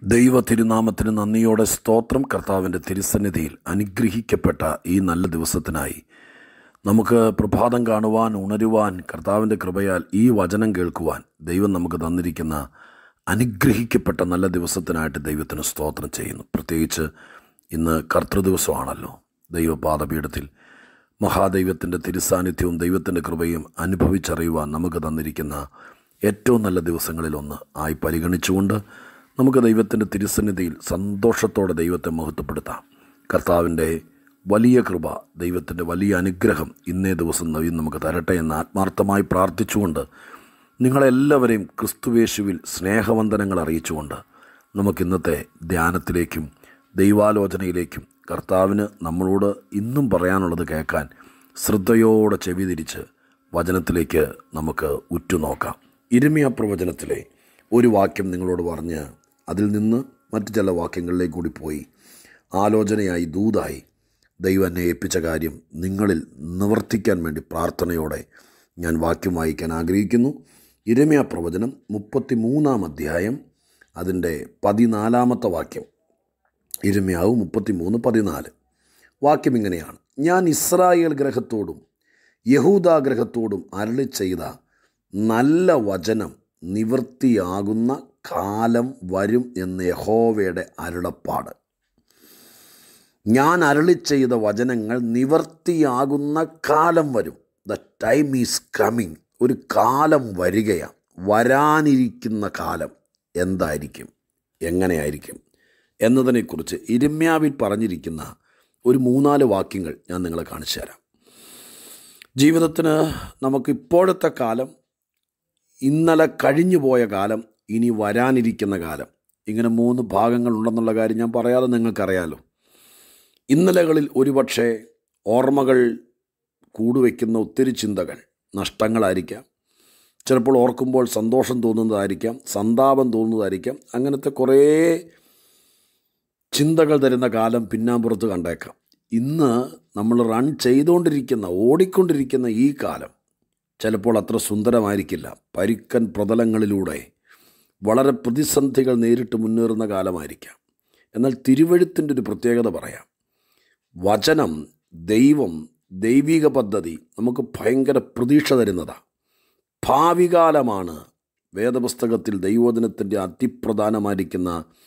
ദൈവ തിരുനാമത്തിന് നന്ദിയോടെ സ്തോത്രം കർത്താവിൻ്റെ തിരുസന്നിധിയിൽ അനുഗ്രഹിക്കപ്പെട്ട ഈ നല്ല ദിവസത്തിനായി നമുക്ക് പ്രഭാതം കാണുവാൻ ഉണരുവാൻ കർത്താവിൻ്റെ കൃപയാൽ ഈ വചനം കേൾക്കുവാൻ ദൈവം നമുക്ക് തന്നിരിക്കുന്ന അനുഗ്രഹിക്കപ്പെട്ട നല്ല ദിവസത്തിനായിട്ട് ദൈവത്തിന് സ്തോത്രം ചെയ്യുന്നു പ്രത്യേകിച്ച് ഇന്ന് കർത്തൃദിവസമാണല്ലോ ദൈവപാദപീഠത്തിൽ മഹാദൈവത്തിൻ്റെ തിരുസാന്നിധ്യവും ദൈവത്തിൻ്റെ കൃപയും അനുഭവിച്ചറിയുവാൻ നമുക്ക് തന്നിരിക്കുന്ന ഏറ്റവും നല്ല ദിവസങ്ങളിലൊന്ന് ആയി പരിഗണിച്ചുകൊണ്ട് നമുക്ക് ദൈവത്തിൻ്റെ തിരുസന്നിധിയിൽ സന്തോഷത്തോടെ ദൈവത്തെ മഹത്വപ്പെടുത്താം കർത്താവിൻ്റെ വലിയ കൃപ ദൈവത്തിൻ്റെ വലിയ അനുഗ്രഹം ഇന്നേ ദിവസം നവീൻ നമുക്ക് തരട്ടെ എന്ന് ആത്മാർത്ഥമായി പ്രാർത്ഥിച്ചുകൊണ്ട് നിങ്ങളെല്ലാവരെയും ക്രിസ്തുവേശുവിൽ സ്നേഹവന്ദനങ്ങൾ അറിയിച്ചുകൊണ്ട് നമുക്കിന്നത്തെ ധ്യാനത്തിലേക്കും ദൈവാലോചനയിലേക്കും കർത്താവിന് നമ്മളോട് ഇന്നും പറയാനുള്ളത് കേൾക്കാൻ ശ്രദ്ധയോടെ ചെവി തിരിച്ച് വചനത്തിലേക്ക് നമുക്ക് ഉറ്റുനോക്കാം ഇരുമിയ പ്രവചനത്തിലെ ഒരു വാക്യം നിങ്ങളോട് പറഞ്ഞ് അതിൽ നിന്ന് മറ്റു ചില വാക്യങ്ങളിലേക്ക് കൂടി പോയി ആലോചനയായി ദൂതായി ദൈവം എന്നെ ഏൽപ്പിച്ച കാര്യം നിങ്ങളിൽ നിവർത്തിക്കാൻ വേണ്ടി പ്രാർത്ഥനയോടെ ഞാൻ വാക്യം വായിക്കാൻ ആഗ്രഹിക്കുന്നു ഇരമയ പ്രവചനം മുപ്പത്തി മൂന്നാം അധ്യായം അതിൻ്റെ പതിനാലാമത്തെ വാക്യം ഇരമ്യാവ് മുപ്പത്തി മൂന്ന് പതിനാല് വാക്യം ഇങ്ങനെയാണ് ഞാൻ ഇസ്രായേൽ ഗ്രഹത്തോടും യഹൂദ ഗ്രഹത്തോടും അരളി ചെയ്ത നല്ല വചനം നിവൃത്തിയാകുന്ന കാലം വരും എന്ന് യഹോവയുടെ അരുളപ്പാട് ഞാൻ അരളി ചെയ്ത വചനങ്ങൾ നിവർത്തിയാകുന്ന കാലം വരും ദ ടൈം ഈസ് കമ്മിങ് ഒരു കാലം വരികയാണ് വരാനിരിക്കുന്ന കാലം എന്തായിരിക്കും എങ്ങനെയായിരിക്കും എന്നതിനെക്കുറിച്ച് ഇരുമ്യാവിൽ പറഞ്ഞിരിക്കുന്ന ഒരു മൂന്നാല് വാക്യങ്ങൾ ഞാൻ നിങ്ങളെ കാണിച്ചു തരാം ജീവിതത്തിന് നമുക്ക് ഇപ്പോഴത്തെ കാലം ഇന്നലെ കഴിഞ്ഞു പോയ കാലം ഇനി വരാനിരിക്കുന്ന കാലം ഇങ്ങനെ മൂന്ന് ഭാഗങ്ങളുണ്ടെന്നുള്ള കാര്യം ഞാൻ പറയാതെ നിങ്ങൾക്കറിയാലോ ഇന്നലകളിൽ ഒരുപക്ഷെ ഓർമ്മകൾ കൂടുവയ്ക്കുന്ന ഒത്തിരി ചിന്തകൾ നഷ്ടങ്ങളായിരിക്കാം ചിലപ്പോൾ ഓർക്കുമ്പോൾ സന്തോഷം തോന്നുന്നതായിരിക്കാം സന്താപം തോന്നുന്നതായിരിക്കാം അങ്ങനത്തെ കുറേ ചിന്തകൾ തരുന്ന കാലം പിന്നാമ്പുറത്ത് കണ്ടേക്കാം ഇന്ന് നമ്മൾ റൺ ചെയ്തുകൊണ്ടിരിക്കുന്ന ഓടിക്കൊണ്ടിരിക്കുന്ന ഈ കാലം ചിലപ്പോൾ അത്ര സുന്ദരമായിരിക്കില്ല പരുക്കൻ പ്രതലങ്ങളിലൂടെ വളരെ പ്രതിസന്ധികൾ നേരിട്ട് മുന്നേറുന്ന കാലമായിരിക്കാം എന്നാൽ തിരുവഴുത്തിൻ്റെ ഒരു പ്രത്യേകത പറയാം വചനം ദൈവം ദൈവിക പദ്ധതി നമുക്ക് ഭയങ്കര പ്രതീക്ഷ തരുന്നതാണ് ഭാവികാലമാണ് വേദപുസ്തകത്തിൽ ദൈവോധനത്തിൻ്റെ അതിപ്രധാനമായിരിക്കുന്ന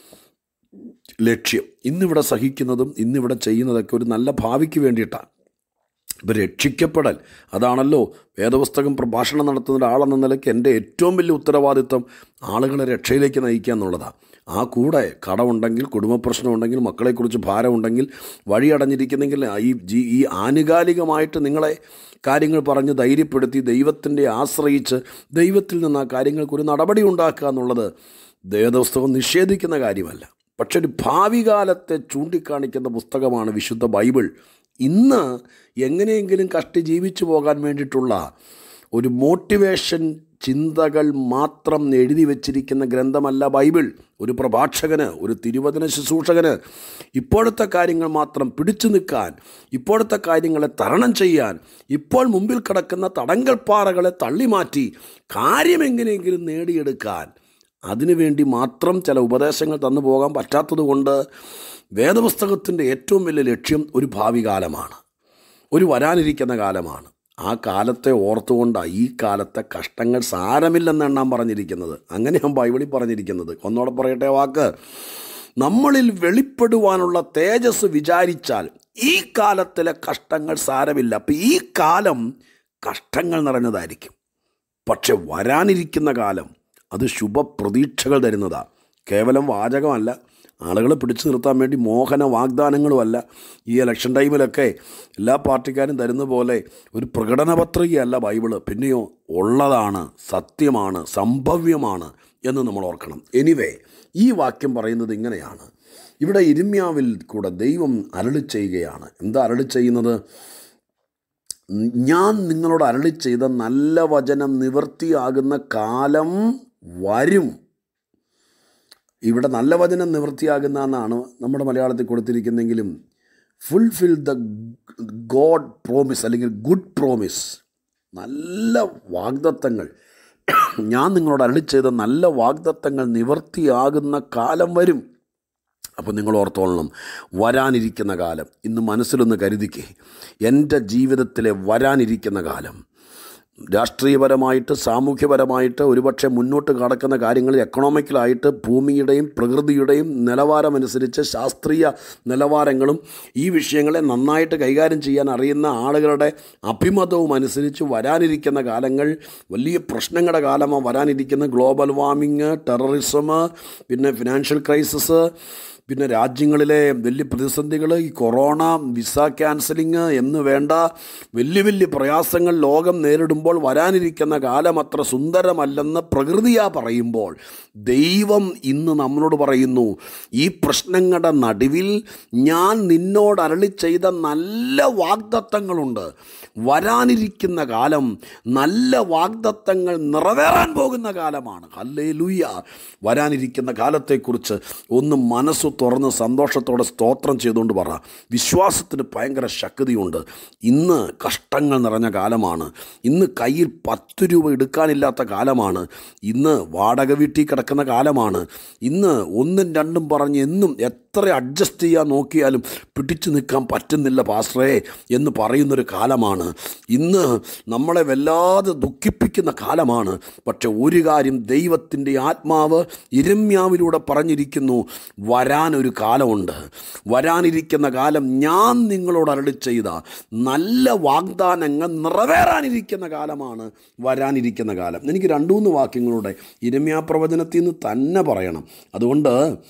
ലക്ഷ്യം ഇന്നിവിടെ സഹിക്കുന്നതും ഇന്നിവിടെ ചെയ്യുന്നതൊക്കെ ഒരു നല്ല ഭാവിക്ക് വേണ്ടിയിട്ടാണ് ഇപ്പം രക്ഷിക്കപ്പെടൽ അതാണല്ലോ വേദപുസ്തകം പ്രഭാഷണം നടത്തുന്ന ഒരാളെന്ന നിലയ്ക്ക് എൻ്റെ ഏറ്റവും വലിയ ഉത്തരവാദിത്വം ആളുകളെ രക്ഷയിലേക്ക് നയിക്കുക എന്നുള്ളതാണ് ആ കൂടെ കടമുണ്ടെങ്കിൽ കുടുംബ പ്രശ്നമുണ്ടെങ്കിൽ മക്കളെക്കുറിച്ച് ഭാരമുണ്ടെങ്കിൽ വഴി അടഞ്ഞിരിക്കുന്നെങ്കിൽ ഈ ജീ ഈ ആനുകാലികമായിട്ട് നിങ്ങളെ കാര്യങ്ങൾ പറഞ്ഞ് ധൈര്യപ്പെടുത്തി ദൈവത്തിൻ്റെ ആശ്രയിച്ച് ദൈവത്തിൽ നിന്ന് ആ കാര്യങ്ങൾക്ക് ഒരു നടപടി ഉണ്ടാക്കുക എന്നുള്ളത് വേദപുസ്തകം നിഷേധിക്കുന്ന കാര്യമല്ല പക്ഷെ ഒരു ഭാവി കാലത്തെ ചൂണ്ടിക്കാണിക്കുന്ന പുസ്തകമാണ് വിശുദ്ധ ബൈബിൾ ഇന്ന് എങ്ങനെയെങ്കിലും കഷ്ടി ജീവിച്ചു പോകാൻ വേണ്ടിയിട്ടുള്ള ഒരു മോട്ടിവേഷൻ ചിന്തകൾ മാത്രം എഴുതി വച്ചിരിക്കുന്ന ഗ്രന്ഥമല്ല ബൈബിൾ ഒരു പ്രഭാഷകന് ഒരു തിരുവചന ശുശ്രൂഷകന് ഇപ്പോഴത്തെ കാര്യങ്ങൾ മാത്രം പിടിച്ചു നിൽക്കാൻ ഇപ്പോഴത്തെ കാര്യങ്ങളെ തരണം ചെയ്യാൻ ഇപ്പോൾ മുമ്പിൽ കിടക്കുന്ന തടങ്കൽ പാറകളെ തള്ളിമാറ്റി കാര്യം എങ്ങനെയെങ്കിലും നേടിയെടുക്കാൻ അതിനുവേണ്ടി മാത്രം ചില ഉപദേശങ്ങൾ തന്നു പോകാൻ പറ്റാത്തതുകൊണ്ട് വേദപുസ്തകത്തിൻ്റെ ഏറ്റവും വലിയ ലക്ഷ്യം ഒരു ഭാവി കാലമാണ് ഒരു വരാനിരിക്കുന്ന കാലമാണ് ആ കാലത്തെ ഓർത്തുകൊണ്ടാണ് ഈ കാലത്തെ കഷ്ടങ്ങൾ സാരമില്ലെന്ന് എണ്ണാൻ പറഞ്ഞിരിക്കുന്നത് അങ്ങനെയാണ് ബൈബിളിൽ പറഞ്ഞിരിക്കുന്നത് ഒന്നോടെ പറയട്ടെ വാക്ക് നമ്മളിൽ വെളിപ്പെടുവാനുള്ള തേജസ് വിചാരിച്ചാൽ ഈ കാലത്തിലെ കഷ്ടങ്ങൾ സാരമില്ല അപ്പം ഈ കാലം കഷ്ടങ്ങൾ നിറഞ്ഞതായിരിക്കും പക്ഷെ വരാനിരിക്കുന്ന കാലം അത് ശുഭപ്രതീക്ഷകൾ തരുന്നതാണ് കേവലം വാചകമല്ല ആളുകളെ പിടിച്ചു നിർത്താൻ വേണ്ടി മോഹന വാഗ്ദാനങ്ങളുമല്ല ഈ ഇലക്ഷൻ ടൈമിലൊക്കെ എല്ലാ പാർട്ടിക്കാരും തരുന്ന പോലെ ഒരു പ്രകടന പത്രികയല്ല ബൈബിള് പിന്നെയോ ഉള്ളതാണ് സത്യമാണ് സംഭവ്യമാണ് എന്ന് നമ്മൾ ഓർക്കണം എനിവേ ഈ വാക്യം പറയുന്നത് ഇങ്ങനെയാണ് ഇവിടെ ഇരുമ്യാവിൽ കൂടെ ദൈവം അരളി ചെയ്യുകയാണ് എന്താ അരളി ചെയ്യുന്നത് ഞാൻ നിങ്ങളോട് അരളി ചെയ്ത നല്ല വചനം നിവൃത്തിയാകുന്ന കാലം വരും ഇവിടെ നല്ല വചനം നിവൃത്തിയാകുന്ന എന്നാണ് നമ്മുടെ മലയാളത്തിൽ കൊടുത്തിരിക്കുന്നെങ്കിലും ഫുൾഫിൽ ദ ഗോഡ് പ്രോമിസ് അല്ലെങ്കിൽ ഗുഡ് പ്രോമിസ് നല്ല വാഗ്ദത്തങ്ങൾ ഞാൻ നിങ്ങളോട് അരളി ചെയ്ത നല്ല വാഗ്ദത്തങ്ങൾ നിവർത്തിയാകുന്ന കാലം വരും അപ്പോൾ നിങ്ങൾ ഓർത്തോളണം വരാനിരിക്കുന്ന കാലം ഇന്ന് മനസ്സിലൊന്ന് കരുതിക്കേ എൻ്റെ ജീവിതത്തിലെ വരാനിരിക്കുന്ന കാലം രാഷ്ട്രീയപരമായിട്ട് സാമൂഹ്യപരമായിട്ട് ഒരുപക്ഷെ മുന്നോട്ട് കടക്കുന്ന കാര്യങ്ങളിൽ എക്കണോമിക്കലായിട്ട് ഭൂമിയുടെയും പ്രകൃതിയുടെയും നിലവാരമനുസരിച്ച് ശാസ്ത്രീയ നിലവാരങ്ങളും ഈ വിഷയങ്ങളെ നന്നായിട്ട് കൈകാര്യം ചെയ്യാൻ അറിയുന്ന ആളുകളുടെ അഭിമതവും അനുസരിച്ച് വരാനിരിക്കുന്ന കാലങ്ങൾ വലിയ പ്രശ്നങ്ങളുടെ കാലമാണ് വരാനിരിക്കുന്ന ഗ്ലോബൽ വാർമിങ് ടെററിസം പിന്നെ ഫിനാൻഷ്യൽ ക്രൈസിസ് പിന്നെ രാജ്യങ്ങളിലെ വലിയ പ്രതിസന്ധികൾ ഈ കൊറോണ വിസ ക്യാൻസലിങ് എന്ന് വേണ്ട വലിയ വലിയ പ്രയാസങ്ങൾ ലോകം നേരിടുമ്പോൾ വരാനിരിക്കുന്ന കാലം അത്ര സുന്ദരമല്ലെന്ന് പ്രകൃതിയാ പറയുമ്പോൾ ദൈവം ഇന്ന് നമ്മളോട് പറയുന്നു ഈ പ്രശ്നങ്ങളുടെ നടുവിൽ ഞാൻ നിന്നോട് അരളി ചെയ്ത നല്ല വാഗ്ദത്തങ്ങളുണ്ട് വരാനിരിക്കുന്ന കാലം നല്ല വാഗ്ദത്തങ്ങൾ നിറവേറാൻ പോകുന്ന കാലമാണ് അല്ലേ ലൂയ വരാനിരിക്കുന്ന കാലത്തെക്കുറിച്ച് ഒന്ന് മനസ്സ് തുറന്ന് സന്തോഷത്തോടെ സ്തോത്രം ചെയ്തുകൊണ്ട് പറ വിശ്വാസത്തിന് ഭയങ്കര ശക്തിയുണ്ട് ഇന്ന് കഷ്ടങ്ങൾ നിറഞ്ഞ കാലമാണ് ഇന്ന് കയ്യിൽ പത്ത് രൂപ എടുക്കാനില്ലാത്ത കാലമാണ് ഇന്ന് വാടക വീട്ടിൽ കിടക്കുന്ന കാലമാണ് ഇന്ന് ഒന്നും രണ്ടും പറഞ്ഞ് എന്നും എത്ര അഡ്ജസ്റ്റ് ചെയ്യാൻ നോക്കിയാലും പിടിച്ചു നിൽക്കാൻ പറ്റുന്നില്ല പാസ്റ്ററേ എന്ന് പറയുന്നൊരു കാലമാണ് ഇന്ന് നമ്മളെ വല്ലാതെ ദുഃഖിപ്പിക്കുന്ന കാലമാണ് പക്ഷെ ഒരു കാര്യം ദൈവത്തിൻ്റെ ആത്മാവ് ഇരമ്യാവിലൂടെ പറഞ്ഞിരിക്കുന്നു വരാനൊരു കാലമുണ്ട് വരാനിരിക്കുന്ന കാലം ഞാൻ നിങ്ങളോട് അരളി ചെയ്ത നല്ല വാഗ്ദാനങ്ങൾ നിറവേറാനിരിക്കുന്ന കാലമാണ് വരാനിരിക്കുന്ന കാലം എനിക്ക് രണ്ടു മൂന്ന് വാക്യങ്ങളുടെ ഇരമ്യാ പ്രവചനത്തിൽ നിന്ന് തന്നെ പറയണം അതുകൊണ്ട്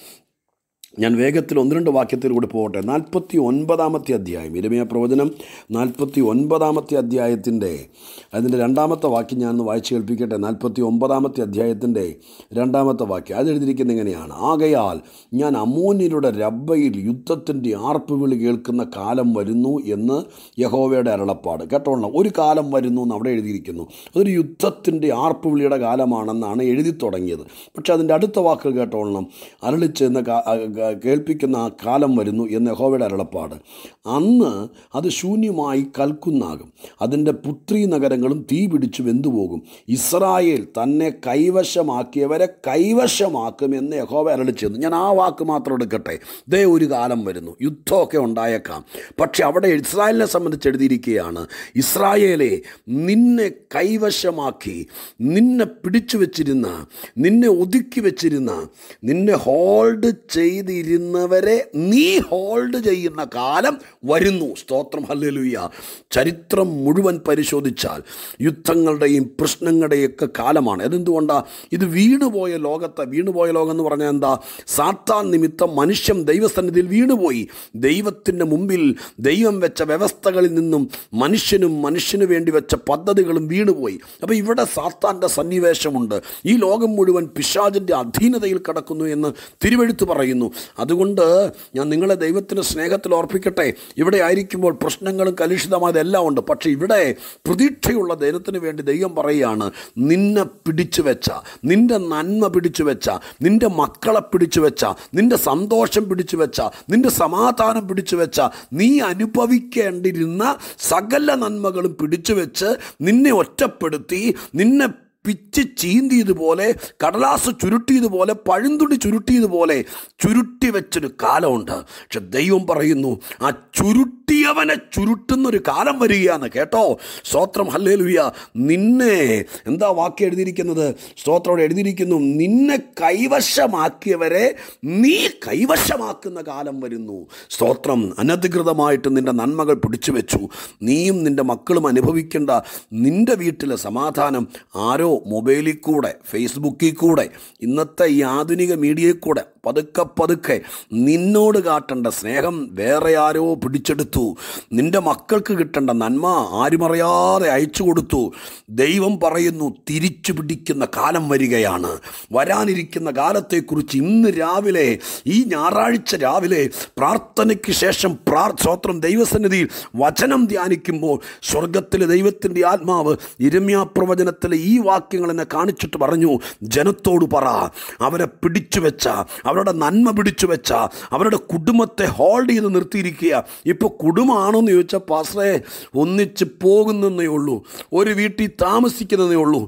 ഞാൻ വേഗത്തിൽ ഒന്ന് രണ്ട് വാക്യത്തിൽ കൂടി പോകട്ടെ നാൽപ്പത്തി ഒൻപതാമത്തെ അധ്യായം ഇരമയ പ്രവചനം നാൽപ്പത്തി ഒൻപതാമത്തെ അധ്യായത്തിൻ്റെ അതിൻ്റെ രണ്ടാമത്തെ വാക്യം ഞാൻ ഒന്ന് വായിച്ചു കേൾപ്പിക്കട്ടെ നാൽപ്പത്തി ഒമ്പതാമത്തെ അധ്യായത്തിൻ്റെ രണ്ടാമത്തെ വാക്യം അത് എഴുതിയിരിക്കുന്നത് എങ്ങനെയാണ് ആകയാൽ ഞാൻ അമോന്യരുടെ രബ്ബയിൽ യുദ്ധത്തിൻ്റെ ആർപ്പുവിളി കേൾക്കുന്ന കാലം വരുന്നു എന്ന് യഹോവയുടെ അരുളപ്പാട് കേട്ടോളണം ഒരു കാലം വരുന്നു എന്ന് അവിടെ എഴുതിയിരിക്കുന്നു അതൊരു യുദ്ധത്തിൻ്റെ ആർപ്പുവിളിയുടെ കാലമാണെന്നാണ് എഴുതി തുടങ്ങിയത് പക്ഷെ അതിൻ്റെ അടുത്ത വാക്കുകൾ കേട്ടോളണം അരളിച്ചെന്ന കേൾപ്പിക്കുന്ന ആ കാലം വരുന്നു എന്ന് യഹോവയുടെ അരുളപ്പാട് അന്ന് അത് ശൂന്യമായി കൽക്കുന്നാകും അതിൻ്റെ പുത്രി നഗരങ്ങളും തീ പിടിച്ചു വെന്തുപോകും ഇസ്രായേൽ തന്നെ കൈവശമാക്കിയവരെ കൈവശമാക്കുമെന്ന് യഹോവ അരളിച്ചെന്നു ഞാൻ ആ വാക്ക് മാത്രം എടുക്കട്ടെ ദേ ഒരു കാലം വരുന്നു യുദ്ധമൊക്കെ ഉണ്ടായേക്കാം പക്ഷെ അവിടെ ഇസ്രായേലിനെ സംബന്ധിച്ച് എഴുതിയിരിക്കുകയാണ് ഇസ്രായേലെ നിന്നെ കൈവശമാക്കി നിന്നെ പിടിച്ചു വെച്ചിരുന്ന നിന്നെ ഒതുക്കി വെച്ചിരുന്ന നിന്നെ ഹോൾഡ് ചെയ്തിരുന്നവരെ നീ ഹോൾഡ് ചെയ്യുന്ന കാലം വരുന്നു സ്തോത്രം ഹല്ലേലൂയ ചരിത്രം മുഴുവൻ പരിശോധിച്ചാൽ യുദ്ധങ്ങളുടെയും പ്രശ്നങ്ങളുടെയും ഒക്കെ കാലമാണ് അതെന്തുകൊണ്ടാ ഇത് വീണുപോയ ലോകത്തെ വീണുപോയ ലോകം എന്ന് പറഞ്ഞാൽ എന്താ സാത്താൻ നിമിത്തം മനുഷ്യൻ ദൈവസന്നിധിയിൽ വീണുപോയി ദൈവത്തിൻ്റെ മുമ്പിൽ ദൈവം വെച്ച വ്യവസ്ഥകളിൽ നിന്നും മനുഷ്യനും മനുഷ്യന് വേണ്ടി വെച്ച പദ്ധതികളും വീണുപോയി അപ്പോൾ ഇവിടെ സാത്താൻ്റെ സന്നിവേശമുണ്ട് ഈ ലോകം മുഴുവൻ പിശാചിൻ്റെ അധീനതയിൽ കിടക്കുന്നു എന്ന് തിരുവെഴുത്ത് പറയുന്നു അതുകൊണ്ട് ഞാൻ നിങ്ങളെ ദൈവത്തിൻ്റെ സ്നേഹത്തിൽ ഓർപ്പിക്കട്ടെ ഇവിടെ ആയിരിക്കുമ്പോൾ പ്രശ്നങ്ങളും കലുഷിതമായതെല്ലാം ഉണ്ട് പക്ഷേ ഇവിടെ പ്രതീക്ഷയുള്ള ദൈവത്തിന് വേണ്ടി ദൈവം പറയുകയാണ് നിന്നെ പിടിച്ചു വെച്ച നിന്റെ നന്മ പിടിച്ചു വെച്ച നിന്റെ മക്കളെ പിടിച്ചു വെച്ച നിന്റെ സന്തോഷം പിടിച്ചു വെച്ച നിന്റെ സമാധാനം പിടിച്ചു വെച്ച നീ അനുഭവിക്കേണ്ടിരുന്ന സകല നന്മകളും പിടിച്ചു വെച്ച് നിന്നെ ഒറ്റപ്പെടുത്തി നിന്നെ പിച്ച് ചീന്തിയതുപോലെ കടലാസ് ചുരുട്ടിയതുപോലെ പഴുന്തുണി ചുരുട്ടിയതുപോലെ ചുരുട്ടി വെച്ചൊരു കാലമുണ്ട് പക്ഷെ ദൈവം പറയുന്നു ആ ചുരുട്ടിയവനെ ചുരുട്ടുന്നൊരു കാലം വരികയാണ് കേട്ടോ സ്തോത്രം ഹല്ലേലുയ നിന്നെ എന്താ വാക്യം എഴുതിയിരിക്കുന്നത് സ്തോത്രോടെ എഴുതിയിരിക്കുന്നു നിന്നെ കൈവശമാക്കിയവരെ നീ കൈവശമാക്കുന്ന കാലം വരുന്നു സ്തോത്രം അനധികൃതമായിട്ട് നിന്റെ നന്മകൾ പിടിച്ചു വെച്ചു നീയും നിന്റെ മക്കളും അനുഭവിക്കേണ്ട നിന്റെ വീട്ടിലെ സമാധാനം ആരോ മൊബൈലിൽ കൂടെ ഫേസ്ബുക്കിൽ കൂടെ ഇന്നത്തെ ഈ ആധുനിക മീഡിയയിൽ കൂടെ പതുക്കെ പതുക്കെ നിന്നോട് കാട്ടേണ്ട സ്നേഹം വേറെ ആരോ പിടിച്ചെടുത്തു നിന്റെ മക്കൾക്ക് കിട്ടേണ്ട നന്മ ആരുമറിയാതെ അയച്ചു കൊടുത്തു ദൈവം പറയുന്നു തിരിച്ചു പിടിക്കുന്ന കാലം വരികയാണ് വരാനിരിക്കുന്ന കാലത്തെക്കുറിച്ച് ഇന്ന് രാവിലെ ഈ ഞായറാഴ്ച രാവിലെ പ്രാർത്ഥനയ്ക്ക് ശേഷം പ്രാർത്ഥോത്രം ദൈവസന്നിധിയിൽ വചനം ധ്യാനിക്കുമ്പോൾ സ്വർഗത്തിലെ ദൈവത്തിൻ്റെ ആത്മാവ് ഇരമ്യാപ്രവചനത്തിലെ ഈ വാക്യങ്ങൾ എന്നെ കാണിച്ചിട്ട് പറഞ്ഞു ജനത്തോട് പറ അവരെ പിടിച്ചു വെച്ച അവരുടെ നന്മ പിടിച്ചു വെച്ച അവരുടെ കുടുംബത്തെ ഹോൾഡ് ചെയ്ത് നിർത്തിയിരിക്കുക ഇപ്പോൾ കുടുംബമാണോന്ന് ചോദിച്ചാൽ പാസ്രേ ഒന്നിച്ച് പോകുന്നതേ ഉള്ളൂ ഒരു വീട്ടിൽ താമസിക്കുന്നതേ ഉള്ളൂ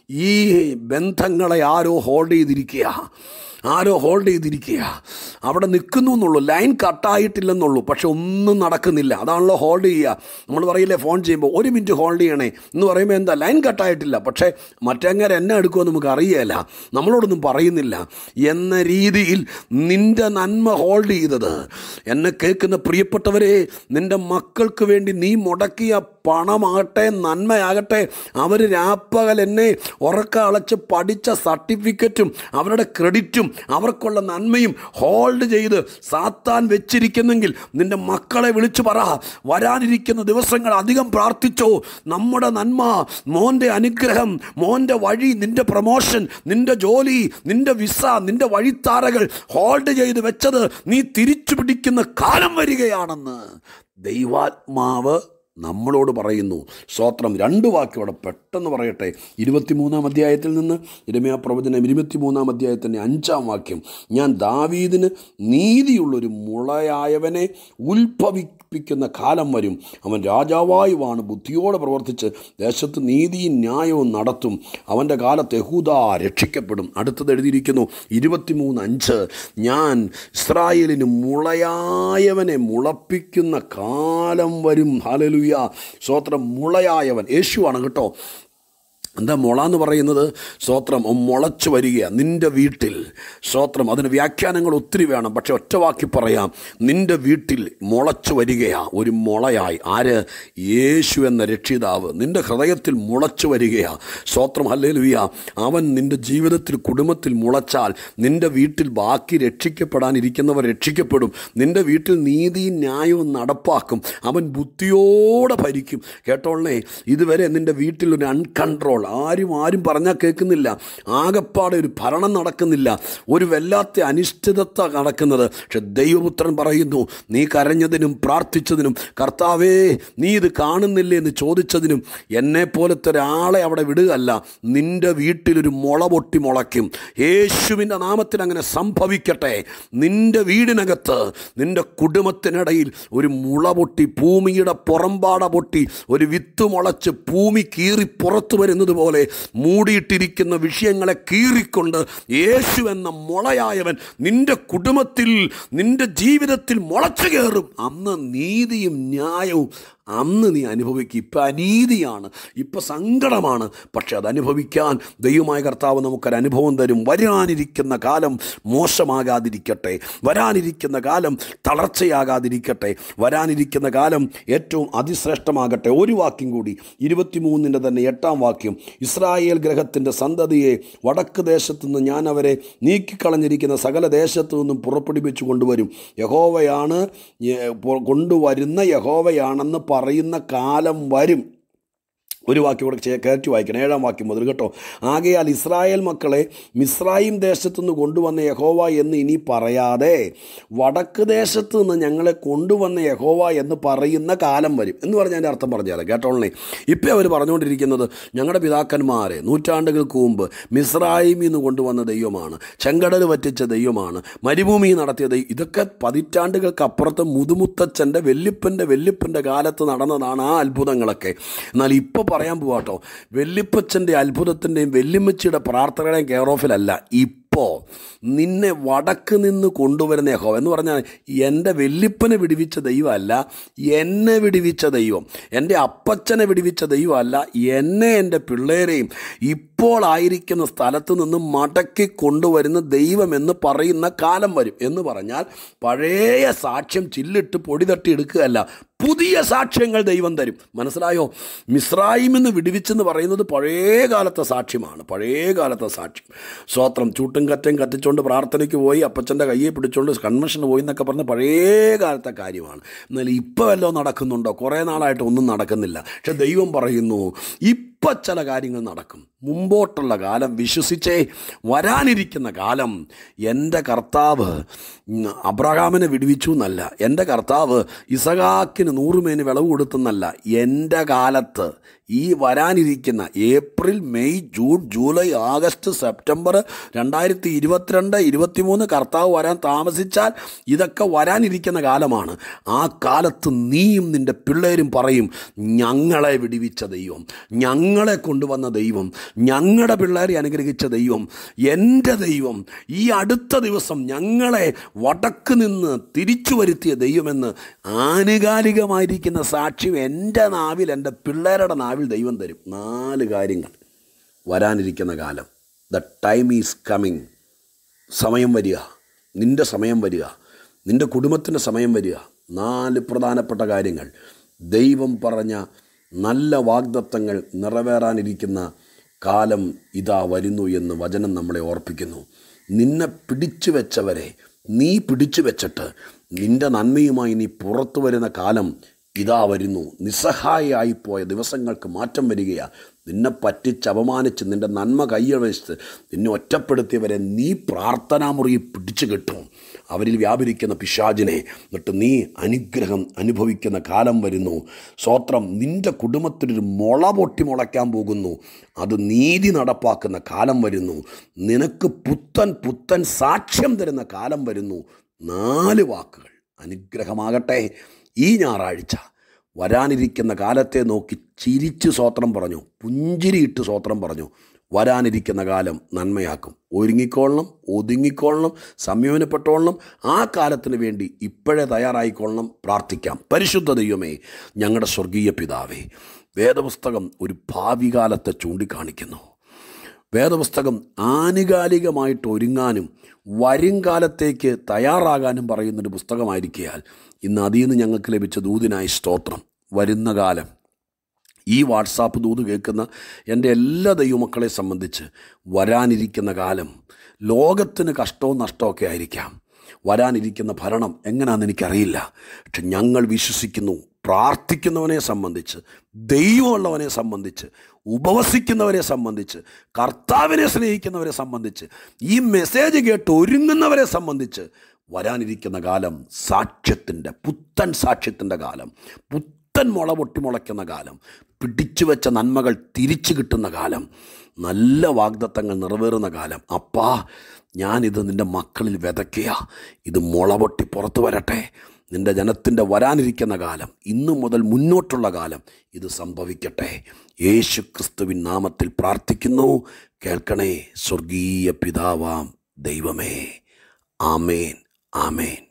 ഈ ബന്ധങ്ങളെ ആരോ ഹോൾഡ് ചെയ്തിരിക്കുക ആരോ ഹോൾഡ് ചെയ്തിരിക്കുക അവിടെ നിൽക്കുന്നു എന്നുള്ളൂ ലൈൻ കട്ടായിട്ടില്ലെന്നുള്ളൂ പക്ഷെ ഒന്നും നടക്കുന്നില്ല അതാണല്ലോ ഹോൾഡ് ചെയ്യുക നമ്മൾ പറയില്ലേ ഫോൺ ചെയ്യുമ്പോൾ ഒരു മിനിറ്റ് ഹോൾഡ് ചെയ്യണേ എന്ന് പറയുമ്പോൾ എന്താ ലൈൻ കട്ടായിട്ടില്ല പക്ഷേ മറ്റങ്ങനെ എന്നെ എടുക്കുമെന്ന് നമുക്ക് അറിയേല നമ്മളോടൊന്നും പറയുന്നില്ല എന്ന രീതിയിൽ നിന്റെ നന്മ ഹോൾഡ് ചെയ്തത് എന്നെ കേൾക്കുന്ന പ്രിയപ്പെട്ടവരെ നിന്റെ മക്കൾക്ക് വേണ്ടി നീ മുടക്കിയ പണമാകട്ടെ നന്മയാകട്ടെ അവർ രാപ്പകൽ എന്നെ ഉറക്ക അളച്ച് പഠിച്ച സർട്ടിഫിക്കറ്റും അവരുടെ ക്രെഡിറ്റും അവർക്കുള്ള നന്മയും ഹോൾഡ് ചെയ്ത് സാത്താൻ വെച്ചിരിക്കുന്നെങ്കിൽ നിന്റെ മക്കളെ വിളിച്ചു പറ വരാനിരിക്കുന്ന ദിവസങ്ങൾ അധികം പ്രാർത്ഥിച്ചോ നമ്മുടെ നന്മ മോൻ്റെ അനുഗ്രഹം മോൻ്റെ വഴി നിന്റെ പ്രൊമോഷൻ നിന്റെ ജോലി നിന്റെ വിസ നിന്റെ വഴിത്താരകൾ ഹോൾഡ് ചെയ്ത് വെച്ചത് നീ തിരിച്ചു പിടിക്കുന്ന കാലം വരികയാണെന്ന് ദൈവാത്മാവ് നമ്മളോട് പറയുന്നു സ്തോത്രം രണ്ട് വാക്യോടെ പെട്ടെന്ന് പറയട്ടെ ഇരുപത്തിമൂന്നാം അധ്യായത്തിൽ നിന്ന് ഇരമയാ പ്രവചനം ഇരുപത്തിമൂന്നാം അധ്യായത്തിൻ്റെ അഞ്ചാം വാക്യം ഞാൻ ദാവീദിന് നീതിയുള്ളൊരു മുളയായവനെ ഉത്ഭവിപ്പിക്കുന്ന കാലം വരും അവൻ രാജാവായി വാണ് ബുദ്ധിയോടെ പ്രവർത്തിച്ച് ദേശത്ത് നീതിയും ന്യായവും നടത്തും അവൻ്റെ കാലത്ത് യഹൂദ രക്ഷിക്കപ്പെടും അടുത്തത് എഴുതിയിരിക്കുന്നു ഇരുപത്തിമൂന്ന് അഞ്ച് ഞാൻ ഇസ്രായേലിന് മുളയായവനെ മുളപ്പിക്കുന്ന കാലം വരും ഹാലലുയ സ്വോത്രം മുളയായവൻ യേശുവാണ് കേട്ടോ എന്താ മുള എന്ന് പറയുന്നത് സ്തോത്രം മുളച്ചു വരിക നിൻ്റെ വീട്ടിൽ സ്തോത്രം അതിന് വ്യാഖ്യാനങ്ങൾ ഒത്തിരി വേണം പക്ഷെ ഒറ്റവാക്കി പറയാം നിൻ്റെ വീട്ടിൽ മുളച്ചു വരികയാ ഒരു മുളയായി ആര് യേശു എന്ന രക്ഷിതാവ് നിൻ്റെ ഹൃദയത്തിൽ മുളച്ചു വരികയാ സ്തോത്രം ഹല്ലേലുയ അവൻ നിൻ്റെ ജീവിതത്തിൽ കുടുംബത്തിൽ മുളച്ചാൽ നിൻ്റെ വീട്ടിൽ ബാക്കി രക്ഷിക്കപ്പെടാനിരിക്കുന്നവർ രക്ഷിക്കപ്പെടും നിൻ്റെ വീട്ടിൽ നീതിയും ന്യായവും നടപ്പാക്കും അവൻ ബുദ്ധിയോടെ ഭരിക്കും കേട്ടോളേ ഇതുവരെ നിൻ്റെ വീട്ടിൽ ഒരു അൺകൺട്രോൾ ആരും ആരും പറഞ്ഞാൽ കേൾക്കുന്നില്ല ആകപ്പാടെ ഒരു ഭരണം നടക്കുന്നില്ല ഒരു വല്ലാത്ത അനിശ്ചിതത്വ നടക്കുന്നത് പക്ഷെ ദൈവപുത്രൻ പറയുന്നു നീ കരഞ്ഞതിനും പ്രാർത്ഥിച്ചതിനും കർത്താവേ നീ ഇത് കാണുന്നില്ലേ എന്ന് ചോദിച്ചതിനും എന്നെ പോലത്തെ ഒരാളെ അവിടെ വിടുകയല്ല നിന്റെ വീട്ടിലൊരു മുള പൊട്ടി മുളയ്ക്കും യേശുവിൻ്റെ നാമത്തിൽ അങ്ങനെ സംഭവിക്കട്ടെ നിന്റെ വീടിനകത്ത് നിന്റെ കുടുംബത്തിനിടയിൽ ഒരു മുള പൊട്ടി ഭൂമിയുടെ പുറമ്പാട പൊട്ടി ഒരു വിത്ത് മുളച്ച് ഭൂമി കീറി പുറത്തു വരുന്നത് പോലെ മൂടിയിട്ടിരിക്കുന്ന വിഷയങ്ങളെ കീറിക്കൊണ്ട് യേശു എന്ന മുളയായവൻ നിന്റെ കുടുംബത്തിൽ നിന്റെ ജീവിതത്തിൽ മുളച്ചു കയറും അന്ന് നീതിയും ന്യായവും അന്ന് നീ അനുഭവിക്കും ഇപ്പം അനീതിയാണ് ഇപ്പം സങ്കടമാണ് പക്ഷെ അത് അനുഭവിക്കാൻ ദൈവമായ കർത്താവ് നമുക്കൊരു അനുഭവം തരും വരാനിരിക്കുന്ന കാലം മോശമാകാതിരിക്കട്ടെ വരാനിരിക്കുന്ന കാലം തളർച്ചയാകാതിരിക്കട്ടെ വരാനിരിക്കുന്ന കാലം ഏറ്റവും അതിശ്രേഷ്ഠമാകട്ടെ ഒരു വാക്യം കൂടി ഇരുപത്തിമൂന്നിൻ്റെ തന്നെ എട്ടാം വാക്യം ഇസ്രായേൽ ഗ്രഹത്തിൻ്റെ സന്തതിയെ വടക്ക് ദേശത്തു നിന്ന് ഞാൻ അവരെ നീക്കിക്കളഞ്ഞിരിക്കുന്ന സകല ദേശത്തു നിന്നും പുറപ്പെടുവിച്ചു കൊണ്ടുവരും യഹോവയാണ് യ- കൊണ്ടുവരുന്ന യഹോവയാണെന്ന് പറയുന്ന കാലം വരും ഒരു വാക്യം കൂടെ ചേ- കയറ്റി വായിക്കണം ഏഴാം വാക്യം മുതൽ കേട്ടോ ആകയാൽ ഇസ്രായേൽ മക്കളെ മിസ്രായിം ദേശത്തു നിന്ന് കൊണ്ടുവന്ന യഹോവ എന്ന് ഇനി പറയാതെ വടക്ക് ദേശത്ത് നിന്ന് ഞങ്ങളെ കൊണ്ടുവന്ന യഹോവ എന്ന് പറയുന്ന കാലം വരും എന്ന് പറഞ്ഞാൽ എൻ്റെ അർത്ഥം പറഞ്ഞാൽ കേട്ടോളേ ഇപ്പം അവർ പറഞ്ഞുകൊണ്ടിരിക്കുന്നത് ഞങ്ങളുടെ പിതാക്കന്മാരെ നൂറ്റാണ്ടുകൾക്ക് മുമ്പ് മിസ്രായിമിൽ നിന്ന് കൊണ്ടുവന്ന ദൈവമാണ് ചെങ്കടൽ വറ്റിച്ച ദൈവമാണ് മരുഭൂമി നടത്തിയ ദൈവം ഇതൊക്കെ പതിറ്റാണ്ടുകൾക്ക് അപ്പുറത്ത് മുതുമുത്തച്ഛൻ്റെ വെല്ലിപ്പൻ്റെ വെല്ലിപ്പൻ്റെ കാലത്ത് നടന്നതാണ് ആ അത്ഭുതങ്ങളൊക്കെ എന്നാൽ ഇപ്പോൾ പറയാൻ പോവാട്ടോ വെല്ലിപ്പച്ചൻ്റെ അത്ഭുതത്തിൻ്റെയും വെല്ലിമ്മച്ചിയുടെ പ്രാർത്ഥനയുടെയും കെയർ ഓഫിലല്ല ഇപ്പോൾ നിന്നെ വടക്ക് നിന്ന് കൊണ്ടുവരുന്ന യഹോ എന്ന് പറഞ്ഞാൽ എൻ്റെ വെല്ലിപ്പനെ വിടിവിച്ച ദൈവമല്ല എന്നെ വിടിവിച്ച ദൈവം എൻ്റെ അപ്പച്ചനെ വിടിവിച്ച ദൈവമല്ല എന്നെ എൻ്റെ പിള്ളേരെയും ഇപ്പോൾ ആയിരിക്കുന്ന സ്ഥലത്ത് നിന്ന് മടക്കി കൊണ്ടുവരുന്ന ദൈവം എന്ന് പറയുന്ന കാലം വരും എന്ന് പറഞ്ഞാൽ പഴയ സാക്ഷ്യം ചില്ലിട്ട് പൊടി തട്ടി എടുക്കുകയല്ല പുതിയ സാക്ഷ്യങ്ങൾ ദൈവം തരും മനസ്സിലായോ മിസ്രായിമെന്ന് വിടുവിച്ചെന്ന് പറയുന്നത് പഴയ കാലത്തെ സാക്ഷ്യമാണ് പഴയ കാലത്തെ സാക്ഷ്യം സ്വോത്രം ചൂട്ടും കറ്റയും കത്തിച്ചുകൊണ്ട് പ്രാർത്ഥനയ്ക്ക് പോയി അപ്പച്ചൻ്റെ കയ്യെ പിടിച്ചുകൊണ്ട് കൺവെൻഷന് പോയി എന്നൊക്കെ പറഞ്ഞ പഴയ കാലത്തെ കാര്യമാണ് എന്നാൽ ഇപ്പോൾ വല്ലതും നടക്കുന്നുണ്ടോ കുറേ നാളായിട്ട് ഒന്നും നടക്കുന്നില്ല പക്ഷെ ദൈവം പറയുന്നു ഇപ്പം ചില കാര്യങ്ങൾ നടക്കും മുമ്പോട്ടുള്ള കാലം വിശ്വസിച്ചേ വരാനിരിക്കുന്ന കാലം എൻ്റെ കർത്താവ് ഉം, അബ്രഹാമിനെ വിടുവിച്ചു എന്നല്ല എൻ്റെ കർത്താവ് ഇസഹാക്കിന് നൂറുമേന് വിളവ് കൊടുത്തെന്നല്ല എൻ്റെ കാലത്ത് ഈ വരാനിരിക്കുന്ന April May June July August September രണ്ടായിരത്തി ഇരുപത്തിരണ്ട് ഇരുപത്തിമൂന്ന് കർത്താവ് വരാൻ താമസിച്ചാൽ ഇതൊക്കെ വരാനിരിക്കുന്ന കാലമാണ് ആ കാലത്ത് നീയും നിൻ്റെ പിള്ളേരും പറയും ഞങ്ങളെ വിടിവിച്ച ദൈവം ഞങ്ങൾ ഞങ്ങളെ കൊണ്ടുവന്ന ദൈവം ഞങ്ങളുടെ പിള്ളേരെ അനുഗ്രഹിച്ച ദൈവം എൻ്റെ ദൈവം ഈ അടുത്ത ദിവസം ഞങ്ങളെ വടക്ക് നിന്ന് തിരിച്ചു വരുത്തിയ ദൈവമെന്ന് ആനുകാലികമായിരിക്കുന്ന സാക്ഷ്യം എൻ്റെ നാവിൽ എൻ്റെ പിള്ളേരുടെ നാവിൽ ദൈവം തരും നാല് കാര്യങ്ങൾ വരാനിരിക്കുന്ന കാലം ദ ടൈം ഈസ് കമ്മിങ് സമയം വരിക നിൻ്റെ സമയം വരിക നിൻ്റെ കുടുംബത്തിൻ്റെ സമയം വരിക നാല് പ്രധാനപ്പെട്ട കാര്യങ്ങൾ ദൈവം പറഞ്ഞ നല്ല വാഗ്ദത്തങ്ങൾ നിറവേറാനിരിക്കുന്ന കാലം ഇതാ വരുന്നു എന്ന് വചനം നമ്മളെ ഓർപ്പിക്കുന്നു നിന്നെ പിടിച്ചു വെച്ചവരെ നീ പിടിച്ചു വെച്ചിട്ട് നിൻ്റെ നന്മയുമായി നീ പുറത്തു വരുന്ന കാലം ഇതാ വരുന്നു നിസ്സഹായിയായിപ്പോയ ദിവസങ്ങൾക്ക് മാറ്റം വരികയാണ് നിന്നെ പറ്റിച്ച് അപമാനിച്ച് നിൻ്റെ നന്മ കയ്യവച്ച് നിന്നെ ഒറ്റപ്പെടുത്തിയവരെ നീ പ്രാർത്ഥനാമുറി പിടിച്ചു കിട്ടും അവരിൽ വ്യാപരിക്കുന്ന പിശാചിനെ എന്നിട്ട് നീ അനുഗ്രഹം അനുഭവിക്കുന്ന കാലം വരുന്നു സ്വോത്രം നിൻ്റെ കുടുംബത്തിനൊരു മുള പൊട്ടി മുളയ്ക്കാൻ പോകുന്നു അത് നീതി നടപ്പാക്കുന്ന കാലം വരുന്നു നിനക്ക് പുത്തൻ പുത്തൻ സാക്ഷ്യം തരുന്ന കാലം വരുന്നു നാല് വാക്കുകൾ അനുഗ്രഹമാകട്ടെ ഈ ഞായറാഴ്ച വരാനിരിക്കുന്ന കാലത്തെ നോക്കി ചിരിച്ച് സ്വോത്രം പറഞ്ഞു പുഞ്ചിരിയിട്ട് സ്വോത്രം പറഞ്ഞു വരാനിരിക്കുന്ന കാലം നന്മയാക്കും ഒരുങ്ങിക്കൊള്ളണം ഒതുങ്ങിക്കൊള്ളണം സംയോജനപ്പെട്ടോളണം ആ കാലത്തിന് വേണ്ടി ഇപ്പോഴേ തയ്യാറായിക്കൊള്ളണം പ്രാർത്ഥിക്കാം പരിശുദ്ധ ദൈവമേ ഞങ്ങളുടെ സ്വർഗീയ പിതാവേ വേദപുസ്തകം ഒരു ഭാവി കാലത്തെ ചൂണ്ടിക്കാണിക്കുന്നു വേദപുസ്തകം ആനുകാലികമായിട്ട് ഒരുങ്ങാനും വരും കാലത്തേക്ക് തയ്യാറാകാനും പറയുന്നൊരു പുസ്തകമായിരിക്കയാൽ ഇന്ന് അതിൽ നിന്ന് ഞങ്ങൾക്ക് ലഭിച്ച ദൂതിനായി സ്തോത്രം വരുന്ന കാലം ഈ വാട്സാപ്പ് ദൂത് കേൾക്കുന്ന എൻ്റെ എല്ലാ ദൈവമക്കളെ സംബന്ധിച്ച് വരാനിരിക്കുന്ന കാലം ലോകത്തിന് കഷ്ടവും നഷ്ടമൊക്കെ ആയിരിക്കാം വരാനിരിക്കുന്ന ഭരണം എങ്ങനെയാണെന്ന് എനിക്കറിയില്ല പക്ഷെ ഞങ്ങൾ വിശ്വസിക്കുന്നു പ്രാർത്ഥിക്കുന്നവനെ സംബന്ധിച്ച് ദൈവമുള്ളവനെ സംബന്ധിച്ച് ഉപവസിക്കുന്നവരെ സംബന്ധിച്ച് കർത്താവിനെ സ്നേഹിക്കുന്നവരെ സംബന്ധിച്ച് ഈ മെസ്സേജ് കേട്ട് ഒരുങ്ങുന്നവരെ സംബന്ധിച്ച് വരാനിരിക്കുന്ന കാലം സാക്ഷ്യത്തിൻ്റെ പുത്തൻ സാക്ഷ്യത്തിൻ്റെ കാലം പുത്തൻ മുള പൊട്ടി മുളയ്ക്കുന്ന കാലം പിടിച്ചു വെച്ച നന്മകൾ തിരിച്ചു കിട്ടുന്ന കാലം നല്ല വാഗ്ദത്തങ്ങൾ നിറവേറുന്ന കാലം അപ്പാ ഞാനിത് നിൻ്റെ മക്കളിൽ വിതയ്ക്കുക ഇത് മുള പൊട്ടി പുറത്തു വരട്ടെ നിൻ്റെ ജനത്തിൻ്റെ വരാനിരിക്കുന്ന കാലം ഇന്നു മുതൽ മുന്നോട്ടുള്ള കാലം ഇത് സംഭവിക്കട്ടെ യേശു ക്രിസ്തുവിൻ നാമത്തിൽ പ്രാർത്ഥിക്കുന്നു കേൾക്കണേ സ്വർഗീയ പിതാവാം ദൈവമേ ആമേൻ ആമേൻ